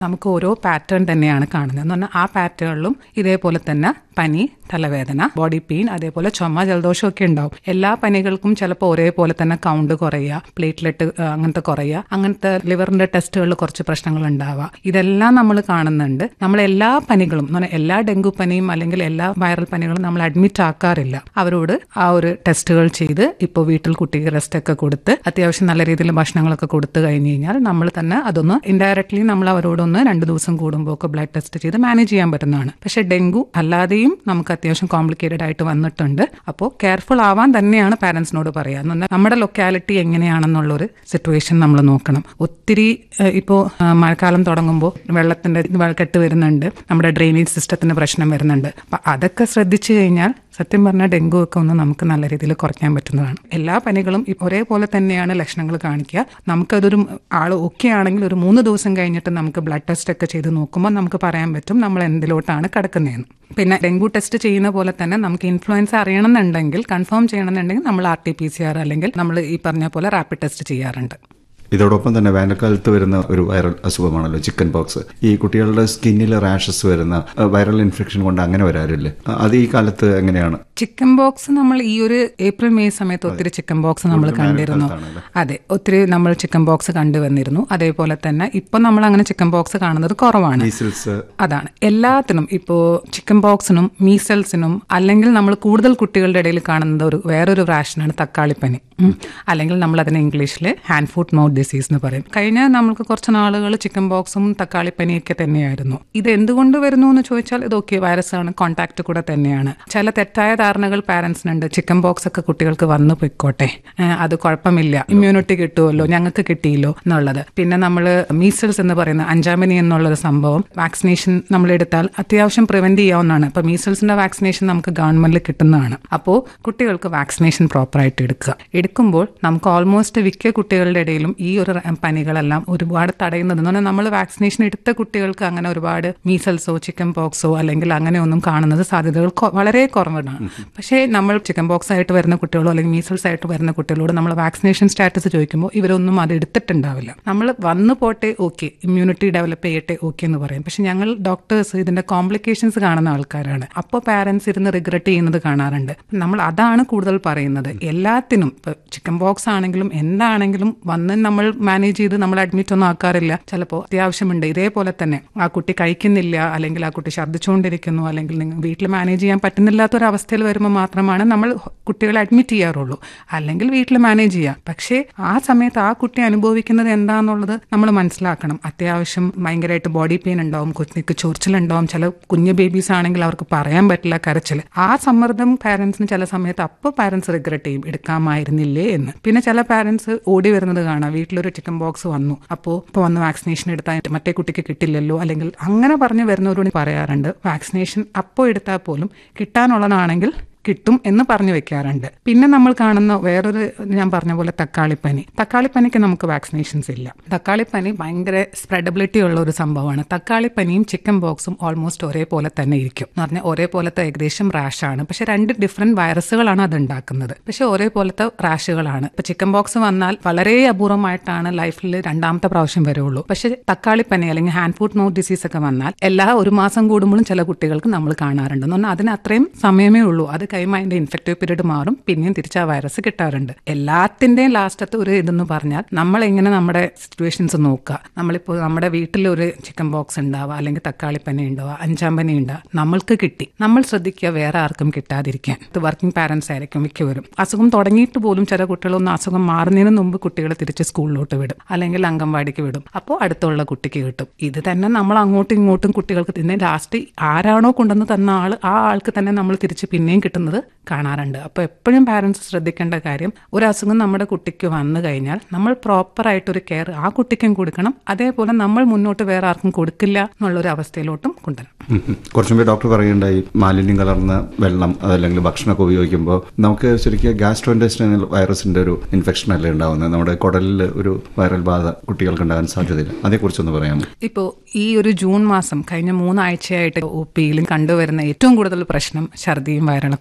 നമുക്ക് ഓരോ പാറ്റേൺ തന്നെയാണ് കാണുന്നത് എന്ന് പറഞ്ഞാൽ ആ പാറ്റേണിലും ഇതേപോലെ തന്നെ പനി തലവേദന ബോഡി പെയിൻ അതേപോലെ ചുമ ജലദോഷം ഒക്കെ ഉണ്ടാവും എല്ലാ പനികൾക്കും ചിലപ്പോൾ ഒരേപോലെ തന്നെ കൗണ്ട് കുറയുക പ്ലേറ്റ്ലെറ്റ് അങ്ങനത്തെ കുറയുക അങ്ങനത്തെ ലിവറിന്റെ ടെസ്റ്റുകളിൽ കുറച്ച് പ്രശ്നങ്ങൾ ഉണ്ടാവുക ഇതെല്ലാം നമ്മൾ കാണുന്നുണ്ട് നമ്മൾ എല്ലാ പനികളും എന്ന് പറഞ്ഞാൽ എല്ലാ ഡെങ്കു പനിയും അല്ലെങ്കിൽ എല്ലാ വൈറൽ പനികളും നമ്മൾ അഡ്മിറ്റ് ആക്കാറില്ല അവരോട് ആ ഒരു ടെസ്റ്റുകൾ ചെയ്ത് ഇപ്പോൾ വീട്ടിൽ കുട്ടിക്ക് റെസ്റ്റ് ഒക്കെ കൊടുത്ത് അത്യാവശ്യം നല്ല രീതിയിൽ ഭക്ഷണങ്ങളൊക്കെ കൊടുത്തു കഴിഞ്ഞ് കഴിഞ്ഞാൽ നമ്മൾ തന്നെ അതൊന്ന് ഇൻഡയറക്ട്ലി നമ്മൾ അവരോടൊന്ന് രണ്ട് ദിവസം കൂടുമ്പോൾ ഒക്കെ ബ്ലഡ് ടെസ്റ്റ് ചെയ്ത് മാനേജ് ചെയ്യാൻ പറ്റുന്നതാണ് പക്ഷേ ഡെങ്കു അല്ലാതെയും നമുക്ക് അത്യാവശ്യം കോംപ്ലിക്കേറ്റഡ് ആയിട്ട് വന്നിട്ടുണ്ട് അപ്പോൾ കെയർഫുൾ ആവാൻ തന്നെയാണ് പാരന്റ്സിനോട് പറയുക എന്ന് പറഞ്ഞാൽ നമ്മുടെ ലൊക്കാലിറ്റി എങ്ങനെയാണെന്നുള്ളൊരു സിറ്റുവേഷൻ നമ്മൾ നോക്കണം ഒത്തിരി ഇപ്പോൾ മഴക്കാലം തുടങ്ങുമ്പോൾ വെള്ളത്തിന്റെ കെട്ട് വരുന്നുണ്ട് നമ്മുടെ ഡ്രെയിനേജ് സിസ്റ്റത്തിന് പ്രശ്നം വരുന്നുണ്ട് അപ്പൊ അതൊക്കെ ശ്രദ്ധിച്ചു കഴിഞ്ഞാൽ സത്യം പറഞ്ഞാൽ ഡെങ്കു ഒക്കെ ഒന്ന് നമുക്ക് നല്ല രീതിയിൽ കുറയ്ക്കാൻ പറ്റുന്നതാണ് എല്ലാ പനികളും ഒരേപോലെ തന്നെയാണ് ലക്ഷണങ്ങൾ കാണിക്കുക നമുക്കതൊരു ആൾ ഓക്കെ ആണെങ്കിൽ ഒരു മൂന്ന് ദിവസം കഴിഞ്ഞിട്ട് നമുക്ക് ബ്ലഡ് ടെസ്റ്റ് ഒക്കെ ചെയ്ത് നോക്കുമ്പോൾ നമുക്ക് പറയാൻ പറ്റും നമ്മൾ എന്തിലോട്ടാണ് കിടക്കുന്നതെന്ന് പിന്നെ ഡെങ്കു ടെസ്റ്റ് ചെയ്യുന്ന പോലെ തന്നെ നമുക്ക് ഇൻഫ്ലുവൻസ അറിയണമെന്നുണ്ടെങ്കിൽ കൺഫേം ചെയ്യണമെന്നുണ്ടെങ്കിൽ നമ്മൾ R T P C R അല്ലെങ്കിൽ നമ്മൾ ഈ പറഞ്ഞ പോലെ റാപ്പിഡ് ടെസ്റ്റ് ചെയ്യാറുണ്ട് ഇതോടൊപ്പം തന്നെ വേനൽക്കാലത്ത് വരുന്ന ഒരു വൈറൽ അസുഖമാണല്ലോ ചിക്കൻ പോക്സ് ഈ കുട്ടികളുടെ സ്കിന്നിൽ റാഷസ് വരുന്ന വൈറൽ ഇൻഫെക്ഷൻ കൊണ്ട് അങ്ങനെ വരാറില്ലേ അത് ഈ കാലത്ത് എങ്ങനെയാണ് ചിക്കൻ ബോക്സ് നമ്മൾ ഈ ഒരു ഏപ്രിൽ മെയ് സമയത്ത് ഒത്തിരി ചിക്കൻ ബോക്സ് നമ്മൾ കണ്ടിരുന്നു അതെ ഒത്തിരി നമ്മൾ ചിക്കൻ ബോക്സ് കണ്ടുവന്നിരുന്നു അതേപോലെ തന്നെ ഇപ്പൊ നമ്മൾ അങ്ങനെ ചിക്കൻ ബോക്സ് കാണുന്നത് കുറവാണ് അതാണ് എല്ലാത്തിനും ഇപ്പോ ചിക്കൻ ബോക്സിനും മീസൽസിനും അല്ലെങ്കിൽ നമ്മൾ കൂടുതൽ കുട്ടികളുടെ ഇടയിൽ കാണുന്നത് ഒരു വേറൊരു റാഷനാണ് തക്കാളിപ്പനി അല്ലെങ്കിൽ നമ്മൾ അതിനെ ഇംഗ്ലീഷിൽ ഹാൻഡ് ഫുഡ് മൗത്ത് ഡിസീസ് എന്ന് പറയും കഴിഞ്ഞ നമ്മൾക്ക് കുറച്ച് നാളുകൾ ചിക്കൻ ബോക്സും തക്കാളിപ്പനിയൊക്കെ തന്നെയായിരുന്നു ഇത് എന്തുകൊണ്ട് വരുന്നു എന്ന് ചോദിച്ചാൽ ഇതൊക്കെ വൈറസ് ആണ് കോൺടാക്ട് കൂടെ തന്നെയാണ് ചില തെറ്റായ ധാരണകൾ പാരന്റ്സിനുണ്ട് ചിക്കൻ ബോക്സ് ഒക്കെ കുട്ടികൾക്ക് വന്നു പോയിക്കോട്ടെ അത് കുഴപ്പമില്ല ഇമ്മ്യൂണിറ്റി കിട്ടുമല്ലോ ഞങ്ങൾക്ക് കിട്ടിയില്ലോ എന്നുള്ളത് പിന്നെ നമ്മൾ മീസൽസ് എന്ന് പറയുന്ന അഞ്ചാമനി എന്നുള്ളൊരു സംഭവം വാക്സിനേഷൻ നമ്മൾ എടുത്താൽ അത്യാവശ്യം പ്രിവെന്റ് ചെയ്യാവുന്നതാണ് അപ്പൊ മീസൽസിന്റെ വാക്സിനേഷൻ നമുക്ക് ഗവൺമെന്റിൽ കിട്ടുന്നതാണ് അപ്പോൾ കുട്ടികൾക്ക് വാക്സിനേഷൻ പ്രോപ്പറായിട്ട് എടുക്കുക എടുക്കുമ്പോൾ നമുക്ക് ഓൾമോസ്റ്റ് മിക്ക കുട്ടികളുടെ ഇടയിലും ഈ ഒരു പനികളെല്ലാം ഒരുപാട് തടയുന്നത് എന്ന് പറഞ്ഞാൽ നമ്മൾ വാക്സിനേഷൻ എടുത്ത കുട്ടികൾക്ക് അങ്ങനെ ഒരുപാട് മീസൽസോ ചിക്കൻ പോക്സോ അല്ലെങ്കിൽ അങ്ങനെ ഒന്നും കാണുന്നത് സാധ്യതകൾ വളരെ കുറവാണ് പക്ഷേ നമ്മൾ ചിക്കൻ പോക്സ് ആയിട്ട് വരുന്ന കുട്ടികളോ അല്ലെങ്കിൽ മീസൽസ് ആയിട്ട് വരുന്ന കുട്ടികളോട് നമ്മൾ വാക്സിനേഷൻ സ്റ്റാറ്റസ് ചോദിക്കുമ്പോൾ ഇവരൊന്നും അത് എടുത്തിട്ടുണ്ടാവില്ല നമ്മൾ വന്നു പോട്ടെ ഓക്കെ ഇമ്മ്യൂണിറ്റി ഡെവലപ്പ് ചെയ്യട്ടെ ഓക്കെ എന്ന് പറയും പക്ഷെ ഞങ്ങൾ ഡോക്ടേഴ്സ് ഇതിന്റെ കോംപ്ലിക്കേഷൻസ് കാണുന്ന ആൾക്കാരാണ് അപ്പോൾ പാരന്റ്സ് ഇരുന്ന് റിഗ്രറ്റ് ചെയ്യുന്നത് കാണാറുണ്ട് നമ്മൾ അതാണ് കൂടുതൽ പറയുന്നത് എല്ലാത്തിനും ഇപ്പൊ ചിക്കൻ ബോക്സ് ആണെങ്കിലും എന്താണെങ്കിലും വന്ന് നമ്മൾ മാനേജ് ചെയ്ത് നമ്മൾ അഡ്മിറ്റ് ഒന്നും ആക്കാറില്ല ചിലപ്പോൾ അത്യാവശ്യമുണ്ട് ഇതേപോലെ തന്നെ ആ കുട്ടി കഴിക്കുന്നില്ല അല്ലെങ്കിൽ ആ കുട്ടി ഛർദ്ദിച്ചുകൊണ്ടിരിക്കുന്നു അല്ലെങ്കിൽ നിങ്ങൾ വീട്ടിൽ മാനേജ് ചെയ്യാൻ പറ്റുന്നില്ലാത്തൊരവസ്ഥയിൽ വരുമ്പോൾ മാത്രമാണ് നമ്മൾ കുട്ടികളെ അഡ്മിറ്റ് ചെയ്യാറുള്ളൂ അല്ലെങ്കിൽ വീട്ടിൽ മാനേജ് ചെയ്യാം പക്ഷേ ആ സമയത്ത് ആ കുട്ടി അനുഭവിക്കുന്നത് എന്താണെന്നുള്ളത് നമ്മൾ മനസ്സിലാക്കണം അത്യാവശ്യം ഭയങ്കരമായിട്ട് ബോഡി പെയിൻ ഉണ്ടാവും കുഞ്ഞിക്ക് ചൊറിച്ചിലുണ്ടാവും ചില കുഞ്ഞു ബേബീസ് ആണെങ്കിൽ അവർക്ക് പറയാൻ പറ്റില്ല കരച്ചിൽ ആ സമ്മർദ്ദം പാരന്റ്സിന് ചില സമയത്ത് അപ്പോൾ പാരന്റ്സ് റിഗ്രറ്റ് ചെയ്യും എടുക്കാമായിരുന്നില്ലേ എന്ന് പിന്നെ ചില പാരന്റ്സ് ഓടി വരുന്നത് കാണാം വീട്ടിലൊരു ചിക്കൻ ബോക്സ് വന്നു അപ്പോൾ ഇപ്പോൾ വന്ന് വാക്സിനേഷൻ എടുത്താൽ മറ്റേ കുട്ടിക്ക് കിട്ടില്ലല്ലോ അല്ലെങ്കിൽ അങ്ങനെ പറഞ്ഞു വരുന്നവരോട് പറയാറുണ്ട് വാക്സിനേഷൻ അപ്പോൾ എടുത്താൽ പോലും കിട്ടാനുള്ളതാണെങ്കിൽ കിട്ടും എന്ന് പറഞ്ഞു വെക്കാറുണ്ട് പിന്നെ നമ്മൾ കാണുന്ന വേറൊരു ഞാൻ പറഞ്ഞ പോലെ തക്കാളിപ്പനി തക്കാളിപ്പനിക്ക് നമുക്ക് വാക്സിനേഷൻസ് ഇല്ല തക്കാളിപ്പനി ഭയങ്കര സ്പ്രെഡബിലിറ്റി ഉള്ള ഒരു സംഭവമാണ് തക്കാളിപ്പനിയും ചിക്കൻ ബോക്സും ഓൾമോസ്റ്റ് ഒരേപോലെ തന്നെ ഇരിക്കും എന്ന് പറഞ്ഞാൽ ഒരേപോലത്തെ ഏകദേശം റാഷാണ് പക്ഷെ രണ്ട് ഡിഫറെന്റ് വൈറസുകളാണ് അത് ഉണ്ടാക്കുന്നത് പക്ഷെ ഒരേപോലത്തെ റാഷുകളാണ് ഇപ്പൊ ചിക്കൻ ബോക്സ് വന്നാൽ വളരെ അപൂർവമായിട്ടാണ് ലൈഫിൽ രണ്ടാമത്തെ പ്രാവശ്യം വരുള്ളൂ പക്ഷെ തക്കാളിപ്പനി അല്ലെങ്കിൽ ഹാൻഡ് ഫുഡ് മൗത്ത് ഡിസീസ് ഒക്കെ വന്നാൽ എല്ലാ ഒരു മാസം കൂടുമ്പോഴും ചില കുട്ടികൾക്ക് നമ്മൾ കാണാറുണ്ട് എന്ന് പറഞ്ഞാൽ അതിന് അത്രയും സമയമേ ഉള്ളൂ അത് കഴിയുമ്പോൾ അതിന്റെ ഇൻഫെക്റ്റീവ് പീരീഡ് മാറും പിന്നെയും തിരിച്ച് ആ വൈറസ് കിട്ടാറുണ്ട് എല്ലാത്തിന്റെയും ലാസ്റ്റത്തെ ഒരു ഇതെന്ന് പറഞ്ഞാൽ നമ്മൾ എങ്ങനെ നമ്മുടെ സിറ്റുവേഷൻസ് നോക്കുക നമ്മളിപ്പോൾ നമ്മുടെ വീട്ടിൽ ഒരു ചിക്കൻ ബോക്സ് ഉണ്ടാവുക അല്ലെങ്കിൽ തക്കാളിപ്പനി ഉണ്ടാവുക അഞ്ചാം പനി ഉണ്ടാവുക നമ്മൾക്ക് കിട്ടി നമ്മൾ ശ്രദ്ധിക്കുക വേറെ ആർക്കും കിട്ടാതിരിക്കാൻ ഇത് വർക്കിംഗ് പാരന്റ്സ് ആയിരിക്കും മിക്കവരും അസുഖം തുടങ്ങിയിട്ട് പോലും ചില കുട്ടികളൊന്നും അസുഖം മാറുന്നതിന് മുമ്പ് കുട്ടികളെ തിരിച്ച് സ്കൂളിലോട്ട് വിടും അല്ലെങ്കിൽ അംഗൻവാടിക്ക് വിടും അപ്പോൾ അടുത്തുള്ള കുട്ടിക്ക് കിട്ടും ഇത് തന്നെ നമ്മൾ അങ്ങോട്ടും ഇങ്ങോട്ടും കുട്ടികൾക്ക് പിന്നെ ലാസ്റ്റ് ആരാണോ കൊണ്ടുവന്ന് തന്ന ആൾ ആ ആൾക്ക് തന്നെ നമ്മൾ തിരിച്ച് പിന്നെയും കിട്ടുന്നത് കാണാറുണ്ട് അപ്പോൾ എപ്പോഴും പാരൻസ് ശ്രദ്ധിക്കേണ്ട കാര്യം ഒരു അസുഖം നമ്മുടെ കുട്ടിക്ക് വന്നു കഴിഞ്ഞാൽ നമ്മൾ പ്രോപ്പറായിട്ടൊരു കെയർ ആ കുട്ടിക്കും കൊടുക്കണം അതേപോലെ നമ്മൾ മുന്നോട്ട് വേറെ ആർക്കും കൊടുക്കില്ല എന്നുള്ളൊരു അവസ്ഥയിലോട്ടും കൊണ്ടുവരണം കുറച്ചും മുമ്പ് ഡോക്ടർ പറയുണ്ടായി മാലിന്യം കലർന്ന വെള്ളം അതല്ലെങ്കിൽ ഭക്ഷണമൊക്കെ ഉപയോഗിക്കുമ്പോൾ നമുക്ക് ശരിക്കും ഗാസ്ട്രോ ഇൻഡസ്ട്രിയൽ വൈറസിന്റെ ഒരു ഇൻഫെക്ഷൻ അല്ലേ ഉണ്ടാവുന്നത് നമ്മുടെ കുടലിൽ ഒരു വൈറൽ ബാധ കുട്ടികൾക്ക് ഉണ്ടാകാൻ സാധ്യതയില്ല അതേക്കുറിച്ചൊന്ന് പറയാമോ ഇപ്പോൾ ഈ ഒരു ജൂൺ മാസം കഴിഞ്ഞ മൂന്നാഴ്ചയായിട്ട് ഒ പിയിലും കണ്ടുവരുന്ന ഏറ്റവും കൂടുതൽ പ്രശ്നം ഛർദിയും വയറിളക്കവും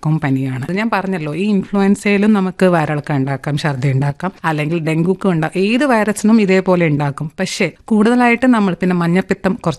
എല്ലാവർക്കും പനിയാണ് അത് ഞാൻ പറഞ്ഞല്ലോ ഈ ഇൻഫ്ലുവൻസയിലും നമുക്ക് വയറിളക്കം ഉണ്ടാക്കാം ഛർദി ഉണ്ടാക്കാം അല്ലെങ്കിൽ ഡെങ്കുക്ക് ഉണ്ടാക്കാം ഏത് വൈറസിനും ഇതേപോലെ ഉണ്ടാക്കും പക്ഷേ കൂടുതലായിട്ട് നമ്മൾ പിന്നെ മഞ്ഞപ്പിത്തം കുറച്ച്